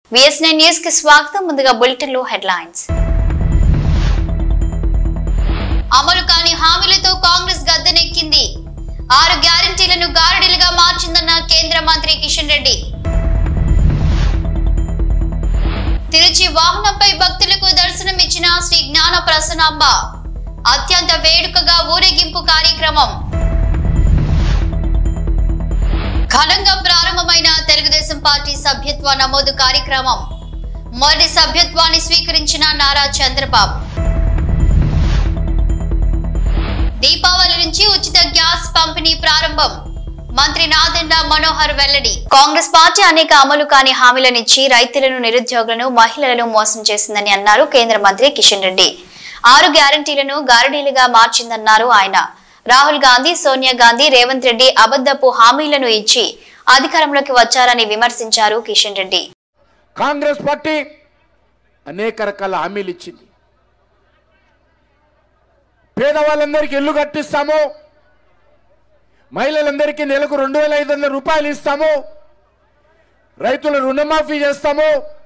విఎస్నే news కి స్వాగతం ముందుగా బులెటిన్ లో హెడ్లైన్స్ అమలు కాని హామీలతో కాంగ్రెస్ గద్దెనెక్కింది ఆరు గ్యారంటీలను గారడీలుగా మార్చిందన్న కేంద్ర మంత్రి కిషన్ రెడ్డి తిరుచి వాహనంపై భక్తులకు దర్శనమిచ్చిన శ్రీ జ్ఞాన ప్రసన్నాంబ అత్యంత వేడుకగా ఊరేగింపు కార్యక్రమం ఘనంగా ప్రారంభమైన తెలుగుదేశం పార్టీ సభ్యత్వ నమోదు కార్యక్రమం మొదటి సభ్యత్వాన్ని స్వీకరించిన నారా చంద్రబాబు దీపావళి నుంచి ఉచిత గ్యాస్ పంపిణీ ప్రారంభం మంత్రి నాదెండ్ల మనోహర్ వెల్లడి కాంగ్రెస్ పార్టీ అనేక అమలు కాని హామీలనిచ్చి రైతులను నిరుద్యోగులను మహిళలను మోసం చేసిందని అన్నారు కేంద్ర మంత్రి కిషన్ రెడ్డి ఆరు గ్యారంటీలను గారడీలుగా మార్చిందన్నారు ఆయన రాహుల్ గాంధీ సోనియా గాంధీ రేవంత్ రెడ్డి అబద్ధపు హామీలను ఇచ్చి అధికారంలోకి వచ్చారని విమర్శించారు కిషన్ రెడ్డి కాంగ్రెస్ పార్టీ అనేక రకాల హామీలు ఇచ్చింది పేదవాళ్ళందరికీ ఇల్లు కట్టిస్తాము మహిళలందరికీ నెలకు రెండు వేల ఐదు వందల రూపాయలు ఇస్తాము రైతుల రుణమాఫీ చేస్తాము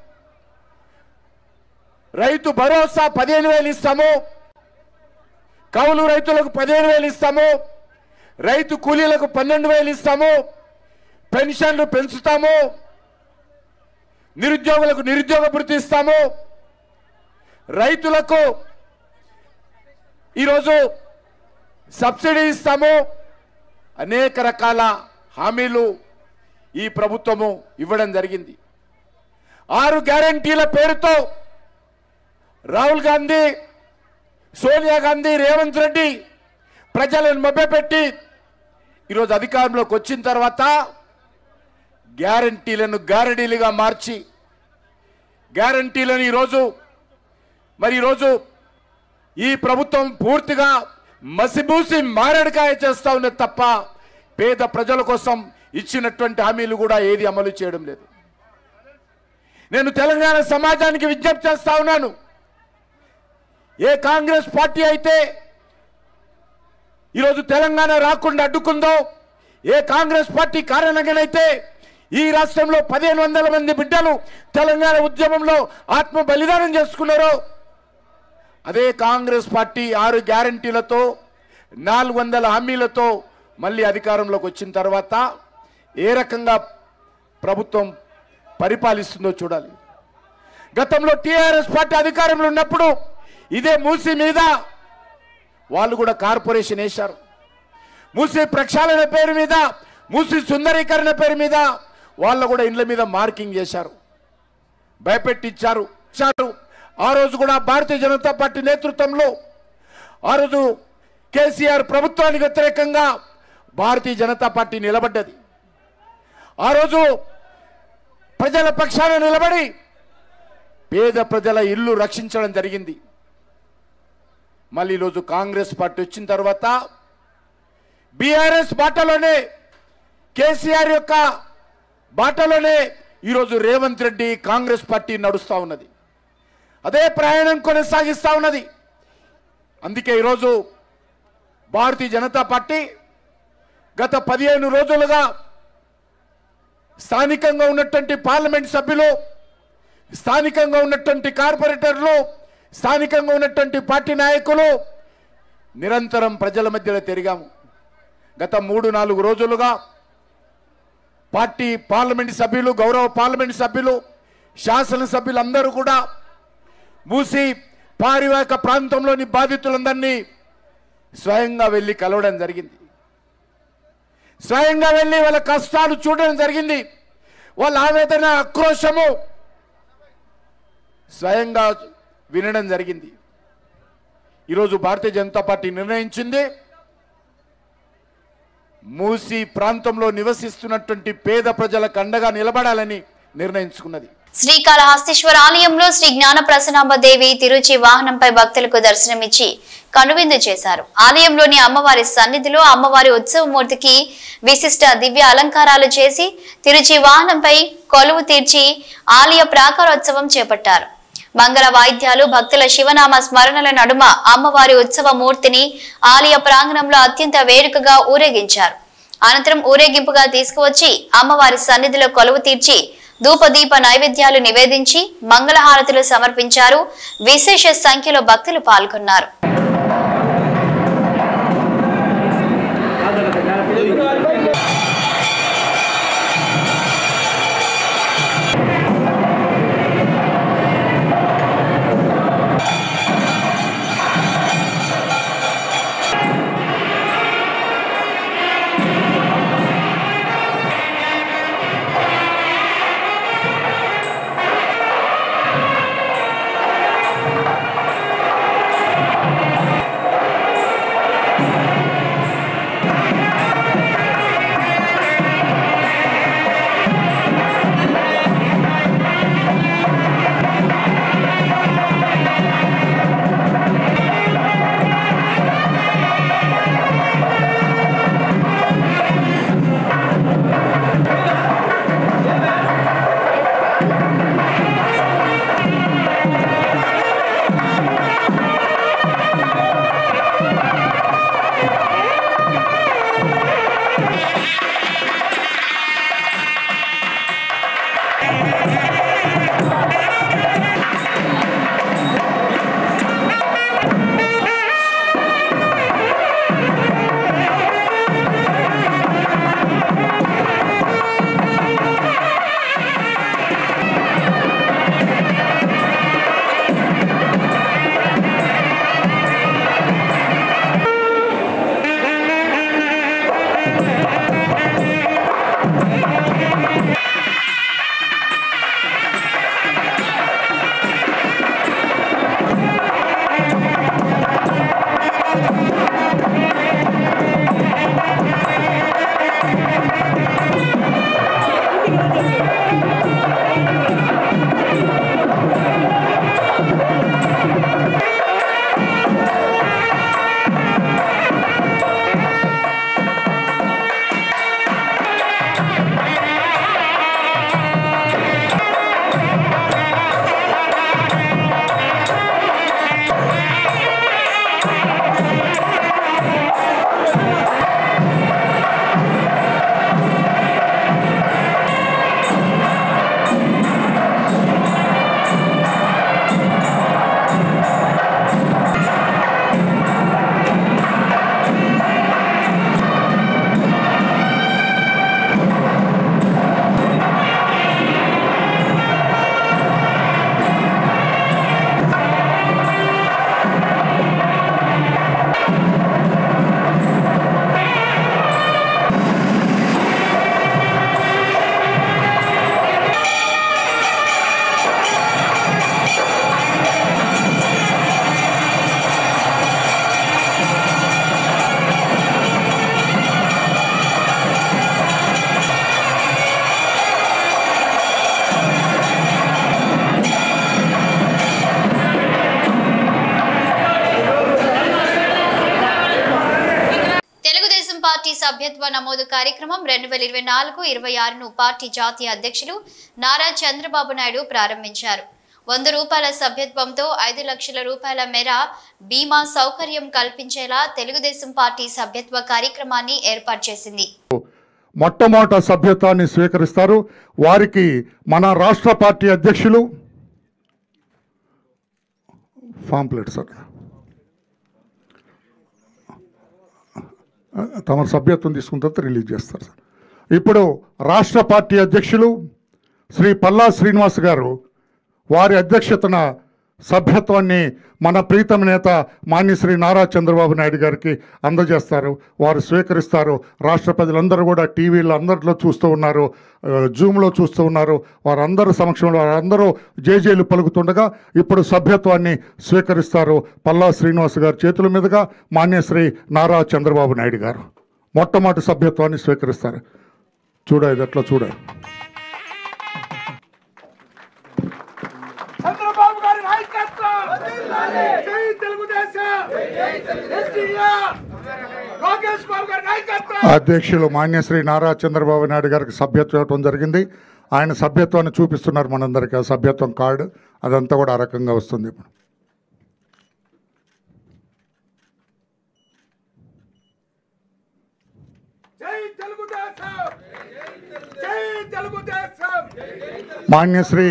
రైతు భరోసా పదిహేను వేలు ఇస్తాము కౌలు రైతులకు పదిహేను వేలు ఇస్తాము రైతు కూలీలకు పన్నెండు వేలు ఇస్తాము పెన్షన్లు పెంచుతాము నిరుద్యోగులకు నిరుద్యోగ భృతి ఇస్తాము రైతులకు ఈరోజు సబ్సిడీ ఇస్తాము అనేక రకాల హామీలు ఈ ప్రభుత్వము ఇవ్వడం జరిగింది ఆరు గ్యారంటీల పేరుతో రాహుల్ గాంధీ సోనియా గాంధీ రేవంత్ రెడ్డి ప్రజలను మభ్యపెట్టి ఈరోజు అధికారంలోకి వచ్చిన తర్వాత గ్యారంటీలను గారడీలుగా మార్చి గ్యారంటీలను ఈరోజు మరి ఈరోజు ఈ ప్రభుత్వం పూర్తిగా మసిబూసి మారడికాయ చేస్తా ఉన్నది తప్ప పేద ప్రజల కోసం ఇచ్చినటువంటి హామీలు కూడా ఏది అమలు చేయడం లేదు నేను తెలంగాణ సమాజానికి విజ్ఞప్తి చేస్తా ఉన్నాను ఏ కాంగ్రెస్ పార్టీ అయితే ఈరోజు తెలంగాణ రాకుండా అడ్డుకుందో ఏ కాంగ్రెస్ పార్టీ కారణంగానైతే ఈ రాష్ట్రంలో పదిహేను వందల మంది బిడ్డలు తెలంగాణ ఉద్యమంలో ఆత్మ బలిదానం చేసుకున్నారో అదే కాంగ్రెస్ పార్టీ ఆరు గ్యారంటీలతో నాలుగు వందల హామీలతో మళ్ళీ అధికారంలోకి వచ్చిన తర్వాత ఏ రకంగా ప్రభుత్వం పరిపాలిస్తుందో చూడాలి గతంలో టీఆర్ఎస్ పార్టీ అధికారంలో ఉన్నప్పుడు ఇదే మూసి మీద వాళ్ళు కూడా కార్పొరేషన్ వేశారు మూసి ప్రక్షాళన పేరు మీద మూసి సుందరీకరణ పేరు మీద వాళ్ళు కూడా ఇండ్ల మీద మార్కింగ్ చేశారు భయపెట్టించారు ఇచ్చారు ఆ రోజు కూడా భారతీయ జనతా పార్టీ నేతృత్వంలో ఆ రోజు కేసీఆర్ ప్రభుత్వానికి వ్యతిరేకంగా భారతీయ జనతా పార్టీ నిలబడ్డది ఆ రోజు ప్రజల పక్షాన నిలబడి పేద ప్రజల ఇల్లు రక్షించడం జరిగింది మళ్ళీ ఈరోజు కాంగ్రెస్ పార్టీ వచ్చిన తర్వాత బీఆర్ఎస్ బాటలోనే కేసీఆర్ యొక్క బాటలోనే ఈరోజు రేవంత్ రెడ్డి కాంగ్రెస్ పార్టీ నడుస్తూ ఉన్నది అదే ప్రయాణం కొనసాగిస్తూ ఉన్నది అందుకే ఈరోజు భారతీయ జనతా పార్టీ గత పదిహేను రోజులుగా స్థానికంగా ఉన్నటువంటి పార్లమెంట్ సభ్యులు స్థానికంగా ఉన్నటువంటి కార్పొరేటర్లు స్థానికంగా ఉన్నటువంటి పార్టీ నాయకులు నిరంతరం ప్రజల మధ్యలో తిరిగాము గత మూడు నాలుగు రోజులుగా పార్టీ పార్లమెంట్ సభ్యులు గౌరవ పార్లమెంట్ సభ్యులు శాసనసభ్యులందరూ కూడా మూసి పారివారిక ప్రాంతంలోని బాధితులందరినీ స్వయంగా వెళ్ళి కలవడం జరిగింది స్వయంగా వెళ్ళి వాళ్ళ కష్టాలు చూడడం జరిగింది వాళ్ళ ఆవేదన ఆక్రోశము స్వయంగా వినడం జరిగింది ఈరోజు భారతీయ జనతా పార్టీ నిర్ణయించింది మూసి ప్రాంతంలో నివసిస్తున్నటువంటి పేద ప్రజలకు అండగా నిలబడాలని నిర్ణయించుకున్నది శ్రీకాళహస్తీశ్వర ఆలయంలో శ్రీ జ్ఞాన ప్రసన్నాంబదేవి తిరుచి వాహనంపై భక్తులకు దర్శనమిచ్చి కనువిందు చేశారు ఆలయంలోని అమ్మవారి సన్నిధిలో అమ్మవారి ఉత్సవమూర్తికి విశిష్ట దివ్య అలంకారాలు చేసి తిరుచి వాహనంపై కొలువు తీర్చి ఆలయ ప్రాకారోత్సవం చేపట్టారు మంగళ వాయిద్యాలు భక్తుల శివనామ స్మరణల నడుమ అమ్మవారి ఉత్సవ మూర్తిని ఆలయ ప్రాంగణంలో అత్యంత వేడుకగా ఊరేగించారు అనంతరం ఊరేగింపుగా తీసుకువచ్చి అమ్మవారి సన్నిధిలో కొలువు తీర్చి ధూపదీప నైవేద్యాలు నివేదించి మంగళహారతులు సమర్పించారు విశేష సంఖ్యలో భక్తులు పాల్గొన్నారు తెలుగుదేశం పార్టీ సభ్యత్వ నమోదు కార్యక్రమం రెండు వేల ఇరవై నాలుగు ఇరవై ఆరును పార్టీ జాతీయ అధ్యక్షులు నారా చంద్రబాబు నాయుడు ప్రారంభించారు వంద రూపాయల సభ్యత్వంతో ఐదు లక్షల రూపాయల మేర బీమా సౌకర్యం కల్పించేలా తెలుగుదేశం పార్టీ సభ్యత్వ కార్యక్రమాన్ని ఏర్పాటు చేసింది మొట్టమొదట సభ్యత్వాన్ని స్వీకరిస్తారు వారికి మన రాష్ట్ర పార్టీ అధ్యక్షులు ఫాంప్లెట్ సార్ తమ సభ్యత్వం తీసుకున్న తర్వాత రిలీజ్ చేస్తారు సార్ ఇప్పుడు రాష్ట్ర పార్టీ అధ్యక్షులు శ్రీ పల్లా శ్రీనివాస్ గారు వారి అధ్యక్షతన సభ్యత్వాన్ని మన ప్రీతమ నేత మాన్యశ్రీ నారా చంద్రబాబు నాయుడు గారికి అందజేస్తారు వారు స్వీకరిస్తారు రాష్ట్ర ప్రజలందరూ కూడా టీవీలో అందరిలో చూస్తూ ఉన్నారు ఆ, జూమ్లో చూస్తూ ఉన్నారు వారందరూ సమక్షంలో వారందరూ జేజేలు పలుకుతుండగా ఇప్పుడు సభ్యత్వాన్ని స్వీకరిస్తారు పల్లా శ్రీనివాస్ గారి చేతుల మీదుగా మాన్యశ్రీ నారా చంద్రబాబు నాయుడు గారు మొట్టమొదటి సభ్యత్వాన్ని స్వీకరిస్తారు చూడ ఇది ఎట్లా చూడ చంద్రబాబు గారి నాయకత్వం జై తెలుగుదేశం ఎన్టీఆర్ లోకేష్ బాబు గారి నాయకత్వం అధ్యక్షులు మాన్యశ్రీ నారా చంద్రబాబు నాయుడు గారికి సభ్యత్వం ఇవ్వడం జరిగింది ఆయన సభ్యత్వాన్ని చూపిస్తున్నారు మనందరికీ ఆ సభ్యత్వం కార్డు అదంతా కూడా ఆ రకంగా వస్తుంది ఇప్పుడు జై తెలుగుదేశం జై తెలుగుదేశం మాన్యశ్రీ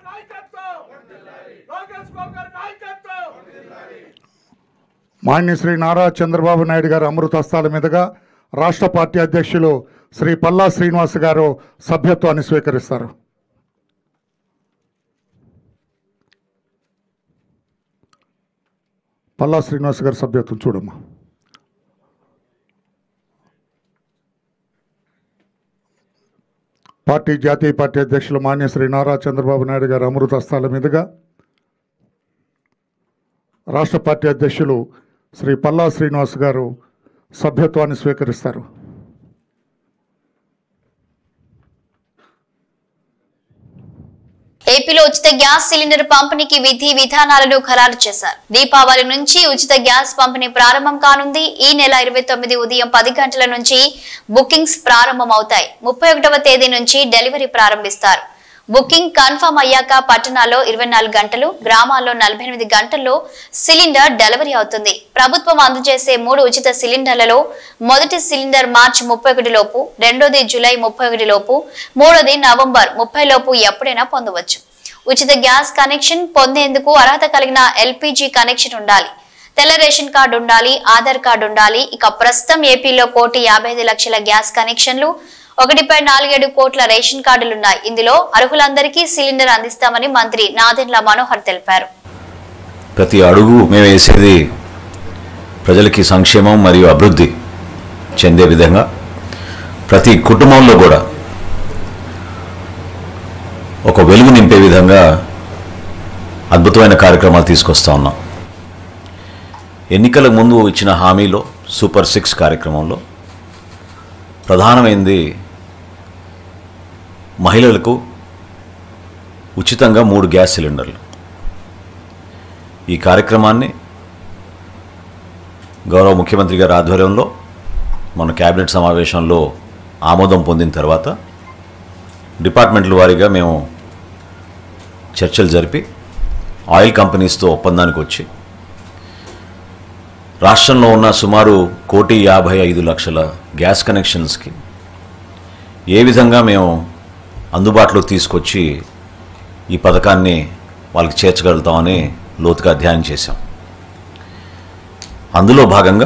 మాన్యశ్రీ నారా చంద్రబాబు నాయుడు గారు అమృత హస్తాల మీదుగా రాష్ట్ర పార్టీ అధ్యక్షులు శ్రీ పల్లా శ్రీనివాస్ గారు సభ్యత్వాన్ని స్వీకరిస్తారు పల్లా శ్రీనివాస్ గారి సభ్యత్వం చూడమ్మా పార్టీ జాతీయ పార్టీ అధ్యక్షులు మాన్య శ్రీ నారా చంద్రబాబు నాయుడు గారి అమృత హస్తాల మీదుగా రాష్ట్ర పార్టీ అధ్యక్షులు శ్రీ పల్లా శ్రీనివాస్ గారు సభ్యత్వాన్ని స్వీకరిస్తారు ఏపీలో ఉచిత గ్యాస్ సిలిండర్ పంపిణీకి విధి విధానాలను ఖరారు చేశారు దీపావళి నుంచి ఉచిత గ్యాస్ పంపిణీ ప్రారంభం కానుంది ఈ నెల ఇరవై తొమ్మిది ఉదయం పది గంటల నుంచి బుకింగ్స్ ప్రారంభం అవుతాయి ముప్పై ఒకటవ తేదీ నుంచి డెలివరీ ప్రారంభిస్తారు బుకింగ్ కన్ఫర్మ్ అయ్యాక పట్టణాల్లో ఇరవై నాలుగు గంటలు గ్రామాల్లో నలభై ఎనిమిది గంటల్లో సిలిండర్ డెలివరీ అవుతుంది ప్రభుత్వం అందజేసే మూడు ఉచిత సిలిండర్లలో మొదటి సిలిండర్ మార్చి ముప్పై ఒకటి లోపు రెండోది జూలై ముప్పై ఒకటి లోపు మూడోది నవంబర్ ముప్పై లోపు ఎప్పుడైనా పొందవచ్చు ఉచిత గ్యాస్ కనెక్షన్ పొందేందుకు అర్హత కలిగిన ఎల్పిజి కనెక్షన్ ఉండాలి తెల్ల రేషన్ కార్డు ఉండాలి ఆధార్ కార్డు ఉండాలి ఇక ప్రస్తుతం ఏపీలో కోటి యాభై ఐదు లక్షల గ్యాస్ కనెక్షన్లు ఒకటిపై నాలుగేడు కోట్ల రేషన్ కార్డులున్నాయి ఇందులో అర్హులందరికీ సిలిండర్ అందిస్తామని మంత్రి నాదెండ్ల మనోహర్ తెలిపారు ప్రతి అడుగు మేము వేసేది ప్రజలకి సంక్షేమం మరియు అభివృద్ధి చెందే విధంగా ప్రతి కుటుంబంలో కూడా ఒక వెలుగు నింపే విధంగా అద్భుతమైన కార్యక్రమాలు తీసుకొస్తా ఉన్నాం ఎన్నికలకు ముందు ఇచ్చిన హామీలో సూపర్ సిక్స్ కార్యక్రమంలో ప్రధానమైనది మహిళలకు ఉచితంగా మూడు గ్యాస్ సిలిండర్లు ఈ కార్యక్రమాన్ని గౌరవ ముఖ్యమంత్రి గారి ఆధ్వర్యంలో మన కేబినెట్ సమావేశంలో ఆమోదం పొందిన తర్వాత డిపార్ట్మెంట్ల వారీగా మేము చర్చలు జరిపి ఆయిల్ కంపెనీస్తో ఒప్పందానికి వచ్చి రాష్ట్రంలో ఉన్న సుమారు కోటి యాభై ఐదు లక్షల గ్యాస్ కనెక్షన్స్కి ఏ విధంగా మేము అందుబాటులో తీసుకొచ్చి ఈ పథకాన్ని వాళ్ళకి చేర్చగలుగుతామని లోతుగా అధ్యయనం చేశాం అందులో భాగంగా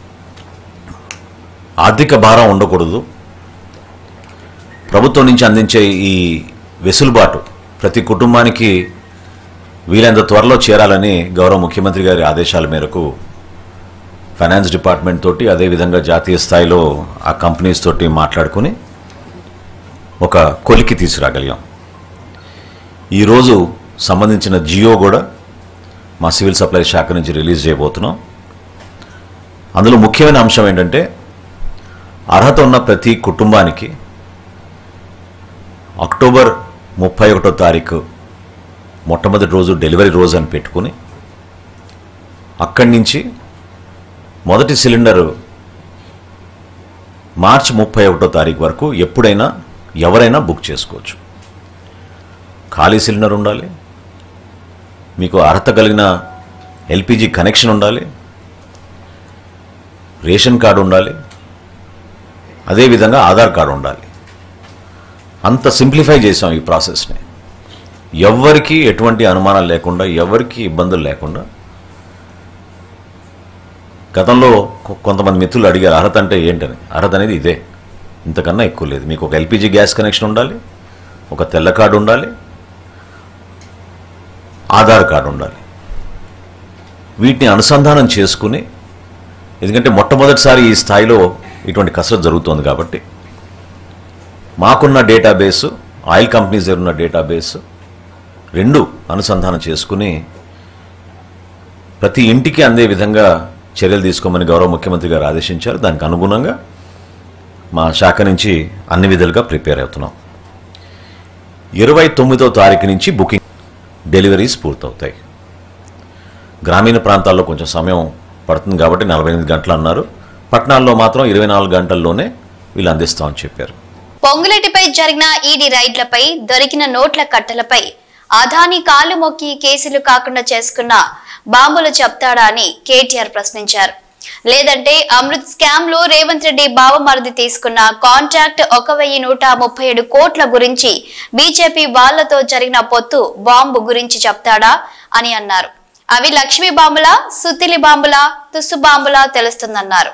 ఆర్థిక భారం ఉండకూడదు ప్రభుత్వం నుంచి అందించే ఈ వెసులుబాటు ప్రతి కుటుంబానికి వీలైనంత త్వరలో చేరాలని గౌరవ ముఖ్యమంత్రి గారి ఆదేశాల మేరకు ఫైనాన్స్ డిపార్ట్మెంట్ తోటి అదేవిధంగా జాతీయ స్థాయిలో ఆ కంపెనీస్ తోటి మాట్లాడుకుని ఒక కొలికి తీసుకురాగలిగాం ఈరోజు సంబంధించిన జియో కూడా మా సివిల్ సప్లై శాఖ నుంచి రిలీజ్ చేయబోతున్నాం అందులో ముఖ్యమైన అంశం ఏంటంటే అర్హత ఉన్న ప్రతి కుటుంబానికి అక్టోబర్ ముప్పై ఒకటో తారీఖు మొట్టమొదటి రోజు డెలివరీ రోజు అని పెట్టుకుని అక్కడి నుంచి మొదటి సిలిండరు మార్చి ముప్పై ఒకటో తారీఖు వరకు ఎప్పుడైనా ఎవరైనా బుక్ చేసుకోవచ్చు ఖాళీ సిలిండర్ ఉండాలి మీకు అర్హత కలిగిన ఎల్పిజి కనెక్షన్ ఉండాలి రేషన్ కార్డు ఉండాలి అదేవిధంగా ఆధార్ కార్డు ఉండాలి అంత సింప్లిఫై చేసాం ఈ ప్రాసెస్ని ఎవ్వరికి ఎటువంటి అనుమానాలు లేకుండా ఎవరికి ఇబ్బందులు లేకుండా గతంలో కొ- కొంతమంది మిత్రులు అడిగారు అర్హత అంటే ఏంటని అర్హత అనేది ఇదే ఇంతకన్నా ఎక్కువ లేదు మీకు ఒక ఎల్పిజి గ్యాస్ కనెక్షన్ ఉండాలి ఒక తెల్ల కార్డు ఉండాలి ఆధార్ కార్డు ఉండాలి వీటిని అనుసంధానం చేసుకుని ఎందుకంటే మొట్టమొదటిసారి ఈ స్థాయిలో ఇటువంటి కసరత్తు జరుగుతోంది కాబట్టి మాకున్న డేటాబేస్ ఆయిల్ కంపెనీస్ దగ్గర ఉన్న డేటాబేస్ రెండు అనుసంధానం చేసుకుని ప్రతి ఇంటికి అందే విధంగా చర్యలు తీసుకోమని గౌరవ ముఖ్యమంత్రి గారు ఆదేశించారు దానికి అనుగుణంగా మా శాఖ నుంచి అన్ని విధాలుగా ప్రిపేర్ అవుతున్నాం ఇరవై తొమ్మిదో తారీఖు నుంచి బుకింగ్ డెలివరీస్ పూర్తవుతాయి గ్రామీణ ప్రాంతాల్లో కొంచెం సమయం పడుతుంది కాబట్టి నలభై ఎనిమిది గంటలు అన్నారు పట్టణాల్లో మాత్రం ఇరవై నాలుగు గంటల్లోనే వీళ్ళు అందిస్తామని చెప్పారు పొంగులేటిపై జరిగిన ఈడీ రైడ్లపై దొరికిన నోట్ల కట్టలపై అదాని కాలు మొక్కి కేసులు కాకుండా చేసుకున్న బాంబులు చెప్తాడా అని కేటీఆర్ ప్రశ్నించారు లేదంటే అమృత్ స్కామ్ లో రేవంత్ రెడ్డి బావమరిది తీసుకున్న కాంట్రాక్ట్ ఒక వెయ్యి నూట ముప్పై ఏడు కోట్ల గురించి బీజేపీ వాళ్లతో జరిగిన పొత్తు బాంబు గురించి చెప్తాడా అని అన్నారు అవి లక్ష్మీ బాంబులా సుత్తిలి బాంబులా తుస్సు బాంబులా తెలుస్తుందన్నారు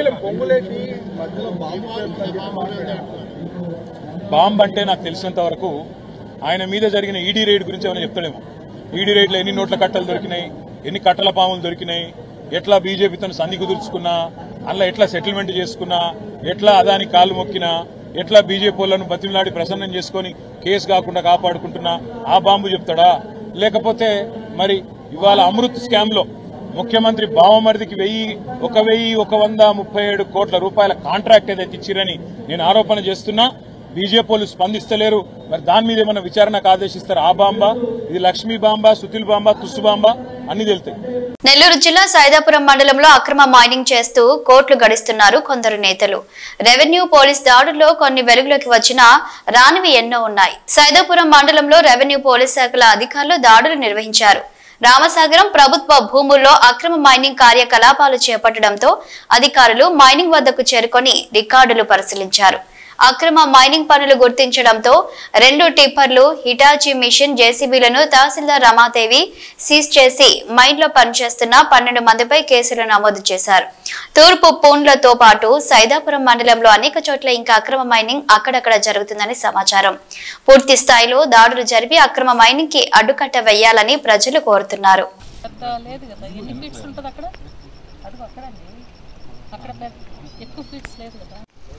బాంబ్ అంటే నాకు తెలిసినంత వరకు ఆయన మీద జరిగిన ఈడీ రైడ్ గురించి ఏమైనా చెప్తాడేమో ఈడీ రైడ్లో ఎన్ని నోట్ల కట్టలు దొరికినాయి ఎన్ని కట్టల పాములు దొరికినాయి ఎట్లా బీజేపీతో సంధి కుదుర్చుకున్నా అందులో ఎట్లా సెటిల్మెంట్ చేసుకున్నా ఎట్లా అదాని కాలు మొక్కినా ఎట్లా బీజేపీ వాళ్ళను బతిమలాడి ప్రసన్నం చేసుకొని కేసు కాకుండా కాపాడుకుంటున్నా ఆ బాంబు చెప్తాడా లేకపోతే మరి ఇవాళ అమృత్ స్కామ్ లో ముఖ్యమంత్రి బావమరిదికి వెయ్యి ఒక వెయ్యి ఒక వంద ముప్పై ఏడు కోట్ల రూపాయల కాంట్రాక్ట్ ఏదైతే ఇచ్చిరని నేను ఆరోపణ చేస్తున్నా బీజేపీ వాళ్ళు స్పందిస్తలేరు మరి దాని మీద ఏమైనా విచారణకు ఆదేశిస్తారు ఆ బాంబా ఇది లక్ష్మీ బాంబా సుతిల్ బాంబా తుస్సు బాంబా అన్ని తెలుతాయి నెల్లూరు జిల్లా సైదాపురం మండలంలో అక్రమ మైనింగ్ చేస్తూ కోట్లు గడిస్తున్నారు కొందరు నేతలు రెవెన్యూ పోలీస్ దాడుల్లో కొన్ని వెలుగులోకి వచ్చినా రానివి ఎన్నో ఉన్నాయి సైదాపురం మండలంలో రెవెన్యూ పోలీస్ శాఖల అధికారులు దాడులు నిర్వహించారు రామసాగరం ప్రభుత్వ భూముల్లో అక్రమ మైనింగ్ కార్యకలాపాలు చేపట్టడంతో అధికారులు మైనింగ్ వద్దకు చేరుకొని రికార్డులు పరిశీలించారు అక్రమ మైనింగ్ పనులు గుర్తించడంతో రెండు టిప్పర్లు హిటాచి మిషన్ జేసీబీలను తహసీల్దార్ రమాదేవి సీజ్ చేసి మైన్లో పనిచేస్తున్న పన్నెండు మందిపై కేసులు నమోదు చేశారు తూర్పు పూండ్లతో పాటు సైదాపురం మండలంలో అనేక చోట్ల ఇంకా అక్రమ మైనింగ్ అక్కడక్కడ జరుగుతుందని సమాచారం పూర్తి స్థాయిలో దాడులు జరిపి అక్రమ మైనింగ్ కి అడ్డుకట్ట వేయాలని ప్రజలు కోరుతున్నారు పెద్ద లేదు కదా ఎన్ని ఫీట్స్ ఉంటుంది అక్కడ అదిగో అక్కడండి అక్కడ పెద్ద ఎక్కువ ఫీట్స్ లేదు కదా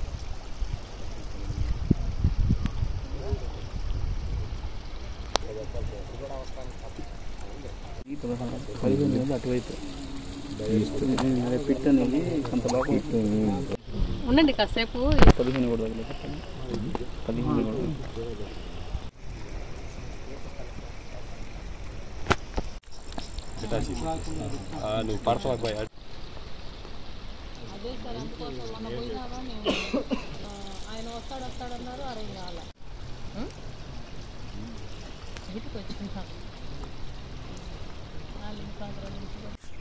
పదిహేను వేలు అటువైపు పిట్ అనేది కొంత బాగా ఉండండి కాసేపు పదిహేను కూడా వదిలేపెట్టండి పదిహేను కూడా అదే సార్ అందుకోసం మొన్న పోయినావా మేము ఆ, ఆయన వస్తాడు వస్తాడన్నారు అరే రాల బయటకు వచ్చింటాం వాళ్ళు ఇంకా అక్కడ నుంచి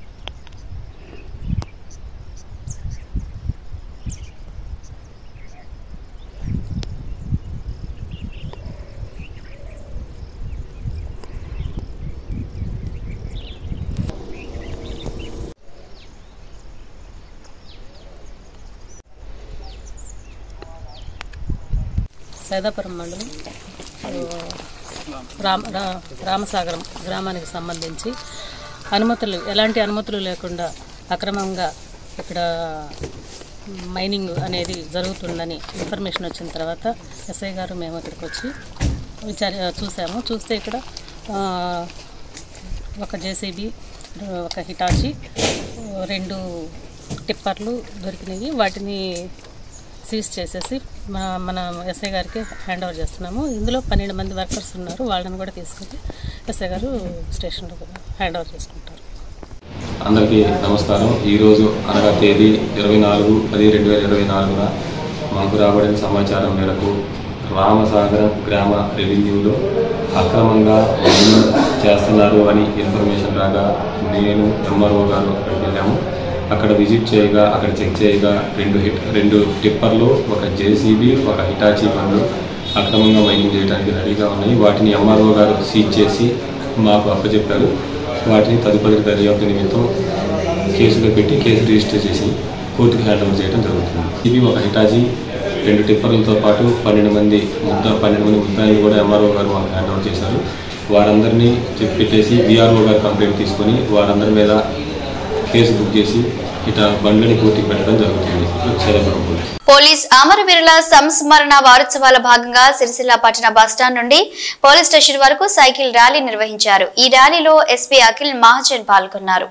సైదాపురం మండలం ఆ, రామ రా- రామసాగరం గ్రామానికి సంబంధించి అనుమతులు ఎలాంటి అనుమతులు లేకుండా అక్రమంగా ఇక్కడ మైనింగ్ అనేది జరుగుతుందని ఇన్ఫర్మేషన్ వచ్చిన తర్వాత ఎస్ఐ గారు మేము ఇక్కడికి వచ్చి విచారి చూసాము చూస్తే ఇక్కడ ఆ, ఒక జేసీబీ ఒక హిటాచి రెండు టిప్పర్లు దొరికినాయి వాటిని సీజ్ చేసేసి మన మన ఎస్ఐ గారికి హ్యాండ్ ఓవర్ చేస్తున్నాము ఇందులో పన్నెండు మంది వర్కర్స్ ఉన్నారు వాళ్ళని కూడా తీసుకెళ్ళి ఎస్ఐ గారు స్టేషన్లో హ్యాండ్ ఓవర్ చేసుకుంటారు అందరికీ నమస్కారం ఈరోజు అనగా తేదీ ఇరవై నాలుగు పది రెండు వేల ఇరవై నాలుగున మాకు రాబడిన సమాచారం మేరకు రామసాగరం గ్రామ రెవెన్యూలో అక్రమంగా మైనింగ్ చేస్తున్నారు అని ఇన్ఫర్మేషన్ రాగా నేను ఎంఆర్ఓ గారు అక్కడికి వెళ్ళాము అక్కడ విజిట్ చేయగా అక్కడ చెక్ చేయగా రెండు హిట్ రెండు టిప్పర్లు ఒక జేసీబీ ఒక హిటాచీ బండ్లు అక్రమంగా మైనింగ్ చేయడానికి రెడీగా ఉన్నాయి వాటిని ఎంఆర్ఓ గారు సీజ్ చేసి మాకు అప్పచెప్పారు వాటిని తదుపరి దర్యాప్తు నిమిత్తం కేసులో పెట్టి కేసు రిజిస్టర్ చేసి కోర్టుకు హ్యాండ్ ఓవర్ చేయడం జరుగుతుంది ఇవి ఒక హిటాజీ రెండు టిప్పర్లతో పాటు పన్నెండు మంది ముద్ద పన్నెండు మంది ముద్దాయిలు కూడా ఎంఆర్ఓ గారు మాకు హ్యాండ్ ఓవర్ చేశారు వారందరినీ చెప్పి పెట్టేసి బీఆర్ఓ గారు కంప్లైంట్ తీసుకొని వారందరి మీద కేసు బుక్ చేసి ఇట బండ్లని కోర్టుకి పెట్టడం జరుగుతుంది శరపురం పోలీస్ పోలీస్ అమరవీరుల సంస్మరణ వారోత్సవాల భాగంగా సిరిసిల్ల పట్టణ బస్టాండ్ నుండి పోలీస్ స్టేషన్ వరకు సైకిల్ ర్యాలీ నిర్వహించారు ఈ ర్యాలీలో ఎస్పీ అఖిల్ మహాజన్ పాల్గొన్నారు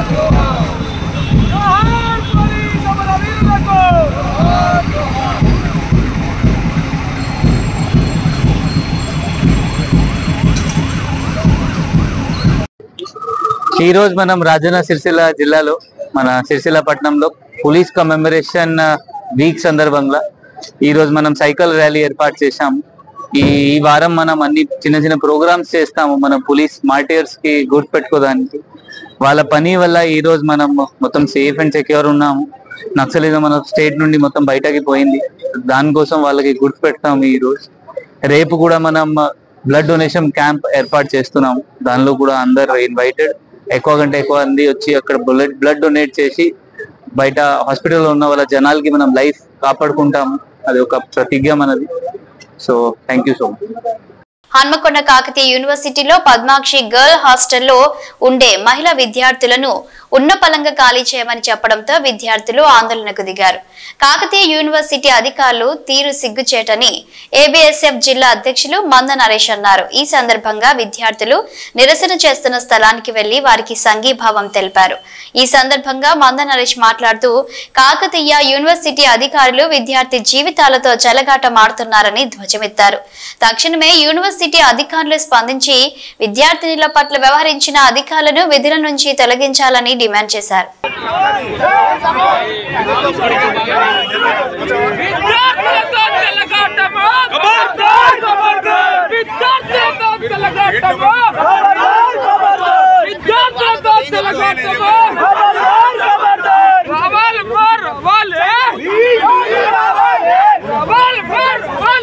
ఈ రోజు మనం రాజన్న సిరిసిల్ల జిల్లాలో మన సిరిసిల్ల పట్టణంలో పోలీస్ కమెమరేషన్ వీక్ సందర్భంగా ఈ రోజు మనం సైకిల్ ర్యాలీ ఏర్పాటు చేశాం ఈ ఈ వారం మనం అన్ని చిన్న చిన్న ప్రోగ్రామ్స్ చేస్తాము మన పోలీస్ మార్టియర్స్ కి గుర్తు పెట్టుకోవడానికి వాళ్ళ పని వల్ల ఈ రోజు మనం మొత్తం సేఫ్ అండ్ సెక్యూర్ ఉన్నాము నక్సలిజం మన స్టేట్ నుండి మొత్తం బయటకి పోయింది దానికోసం వాళ్ళకి గుర్తు పెడతాము ఈ రోజు రేపు కూడా మనం బ్లడ్ డొనేషన్ క్యాంప్ ఏర్పాటు చేస్తున్నాము దానిలో కూడా అందరు ఇన్వైటెడ్ ఎక్కువ కంటే ఎక్కువ మంది వచ్చి అక్కడ బ్లడ్ బ్లడ్ డొనేట్ చేసి బయట హాస్పిటల్లో ఉన్న వాళ్ళ జనాలకి మనం లైఫ్ కాపాడుకుంటాము అది ఒక ప్రతిజ్ఞ మనది so thank you so much Hanmakonda Kakatiya యూనివర్సిటీలో పద్మాక్షి గర్ల్ హాస్టల్లో ఉండే మహిళా విద్యార్థులను ఉన్నపలంగా ఖాళీ చేయమని చెప్పడంతో విద్యార్థులు ఆందోళనకు దిగారు కాకతీయ యూనివర్సిటీ అధికారులు తీరు సిగ్గుచేటని ఏబిఎస్ఎఫ్ జిల్లా అధ్యక్షులు మంద నరేష్ అన్నారు ఈ సందర్భంగా విద్యార్థులు నిరసన చేస్తున్న స్థలానికి వెళ్లి వారికి సంఘీభావం తెలిపారు ఈ సందర్భంగా మంద నరేష్ మాట్లాడుతూ కాకతీయ యూనివర్సిటీ అధికారులు విద్యార్థి జీవితాలతో చెలగాటమాడుతున్నారని ధ్వజమెత్తారు తక్షణమే యూనివర్సిటీ అధికారులు స్పందించి విద్యార్థినుల పట్ల వ్యవహరించిన అధికారులను విధుల నుంచి తొలగించాలని డిమాండ్ చేశారు విద్యార్థులతో చెలగాటమా విద్యార్థులతో చెలగాటమా విద్యార్థులతో చెలగాటమా రావాలి ఫర్ రావాలి రావాలి ఫర్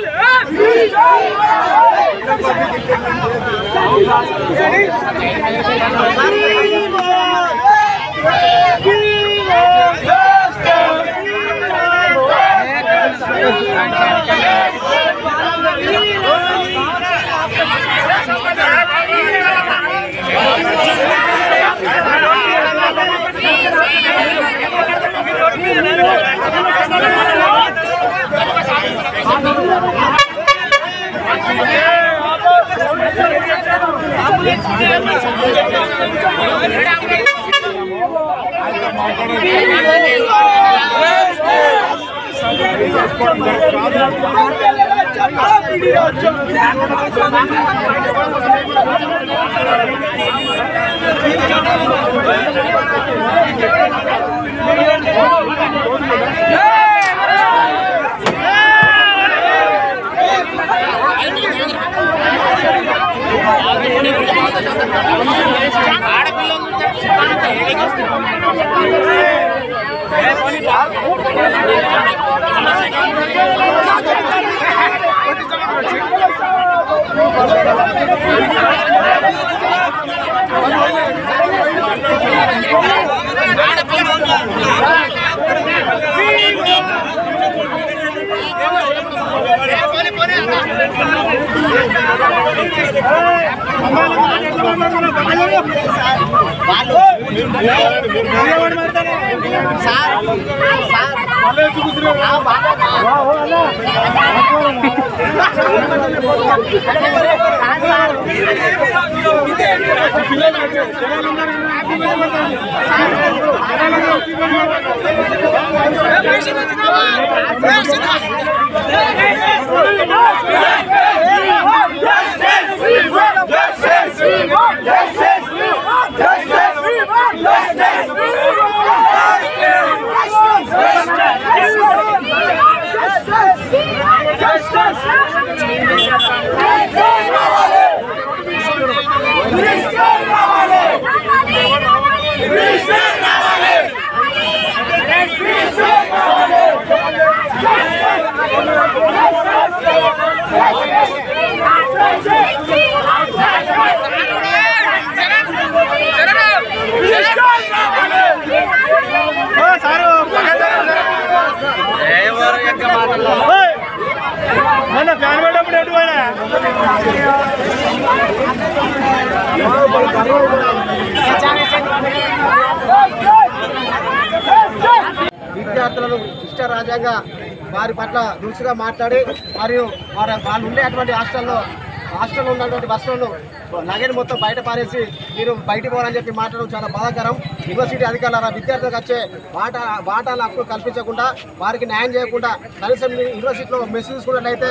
విద్యార్థులను ఇష్టరాజ్యంగా వారి పట్ల దురుసుగా మాట్లాడి మరియు వారి వాళ్ళు ఉండేటువంటి హాస్టల్లో హాస్టల్లో ఉన్నటువంటి బస్సులను లగేజ్ మొత్తం బయట పారేసి మీరు బయటికి పోవాలని చెప్పి మాట్లాడడం చాలా బాధాకరం యూనివర్సిటీ అధికారుల విద్యార్థులకు వచ్చే బాట బాటాల హక్కు కల్పించకుండా వారికి న్యాయం చేయకుండా కనీసం మీ యూనివర్సిటీలో మెస్ చూసుకున్నట్లయితే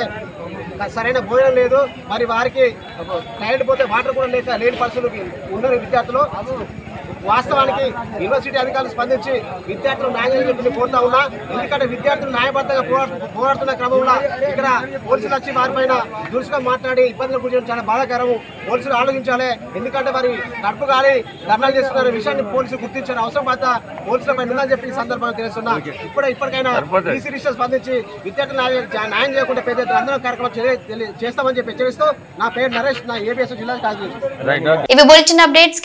సరైన భోజనం లేదు మరి వారికి కరెంట్ పోతే వాటర్ కూడా లేక లేని పరిస్థితులు ఉన్న విద్యార్థులు వాస్తవానికి యూనివర్సిటీ అధికారులు స్పందించి విద్యార్థులు న్యాయం చెప్పి కోరుతా ఉన్నా ఎందుకంటే విద్యార్థులు న్యాయబద్ధంగా పోరాడు- పోరాడుతున్న క్రమంలో ఇక్కడ పోలీసులు వచ్చి వారిపైన దురుసుగా మాట్లాడి ఇబ్బందులు గురించి చాలా బాధాకరము పోలీసులు ఆలోచించాలి ఎందుకంటే మరి కడుపు కానీ ధర్నాలు చేస్తున్న విషయాన్ని పోలీసులు గుర్తించారు అవసరం పడ్డ పోలీసులపై నిందని చెప్పి ఈ సందర్భంగా తెలుస్తున్నా ఇప్పుడే ఇప్పటికైనా ఈ సిరీస్ స్పందించి విద్యార్థులు న్యాయం న్యాయం చేయకుండా పెద్ద ఎత్తున అందరం కార్యక్రమం చే- తెలి- చేస్తామని చెప్పి హెచ్చరిస్తూ నా పేరు నరేష్ నా ఏబిఎస్ జిల్లా కార్యదర్శి ఇవి బులెటిన్ అప్డేట్స్